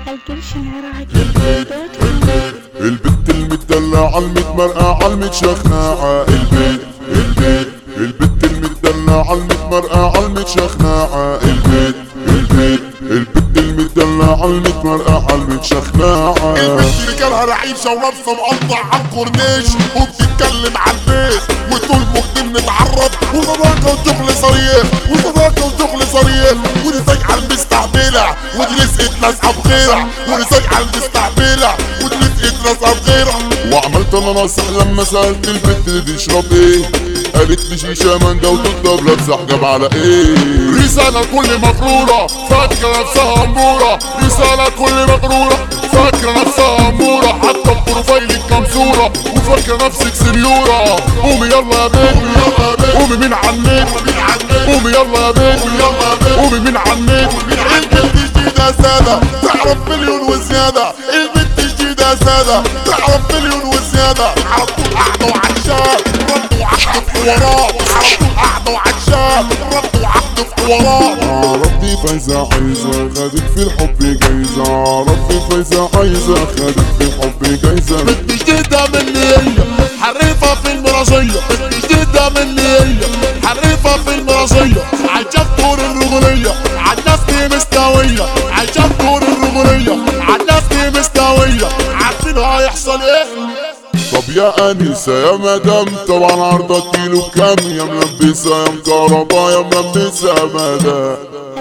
البت المدلعة المتمرقعة المتشخناعة البيت البيت البت المدلعة المتمرقعة المتشخناعة البيت البيت البت المدلعة المتمرقعة المتشخناعة البنت رجالها رعيشة ولابسة مقطع على الكورنيش وبتتكلم على البيت وتقول ممكن نتعرف وصداقة وشغل صريح وصداقة وشغل صريح ودي سايقة المستعبلة ودي لسقت لازقة بغيرها ودي سايقة المستعبلة ودي لسقت لازقة بغيرها وعملت انا ناصح لما سألت البت دي تشرب ايه قالت لي شيشة مانجا وتطلب لابسة حجاب على ايه رسالة كل مغرورة فاكرة نفسها أمورة رسالة كل مغرورة فاكرة نفسها أمورة حتى في بروفايلك كام صورة وفاكرة نفسك سنيورة قومي يلا يا بنت قومي من على النت قومي يلا يا بنت قومي من على النت البنت جديدة سادة تعرف مليون وزيادة البنت جديدة سادة تعرف مليون وزيادة على طول قاعدة وعشان رد وعقد في حوارات على طول قاعدة وعشان رد وعقد في حوارات عرفتي فايزة عايزة خدت في الحب جايزة عرفتي فايزة عايزة خدت في الحب جايزة بنت جديدة من اللي هي حريفة في المرازية بنت جديدة من اللي هي حريفة في المرازية عجب دور الرجولية عالناس دي مستوية عجب دور الرجولية عالناس دي مستوية عارفين هيحصل ايه طب يا انسة يا مدام طبعا عرضة كيلو كام يا ملبسة يا مكهربا يا ملبسة يا مدام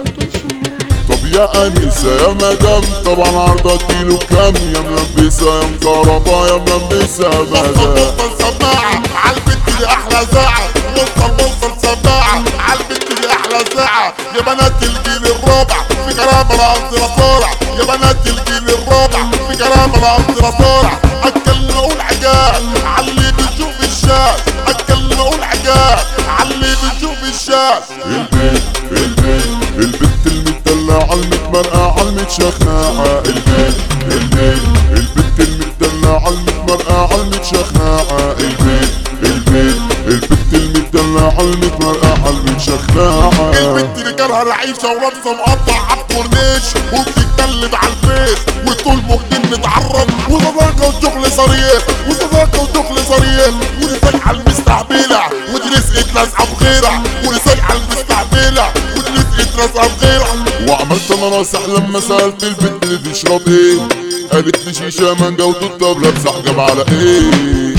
طب يا انسة يا مدام طبعا عرضة كيلو كام يا ملبسة يا مكهربا يا ملبسة يا وصل مدام وصل سماعة عالبنت دي احلى ساعة وصل وصل سماعة عالبنت دي احلى ساعة يا بنات الجيل الرابع في كلام انا قصدي صارع يا بنات الجيل الرابع في كلام انا قصدي صارع اتكلم اقول حاجات عاللي بنشوف الشات اتكلم اقول حاجات عاللي بنشوف الشات البيت البيت البت المدلعة المتمرقعة المتشخناعة البيت البيت البت المدلعة المتمرقعة المتشخناعة البيت البيت البت المدلعة المتمرقعة المتشخناعة البنت رجالها رعيشة ولابسة مقطع على الكورنيش وبتتكلم على الفيس وتقول ممكن نتعرف وصداقة وشغل صريح وصداقة وشغل صريح ودي سايقة المستعبلة ودي لسقت لازقة بغيرها ودي سايقة المستعبلة ودي لسقت لازقة بغيرها وعملت انا ناصح لما سألت البنت دي تشرب ايه قالت لي شيشة مانجا وتطلب لابسة حجاب على ايه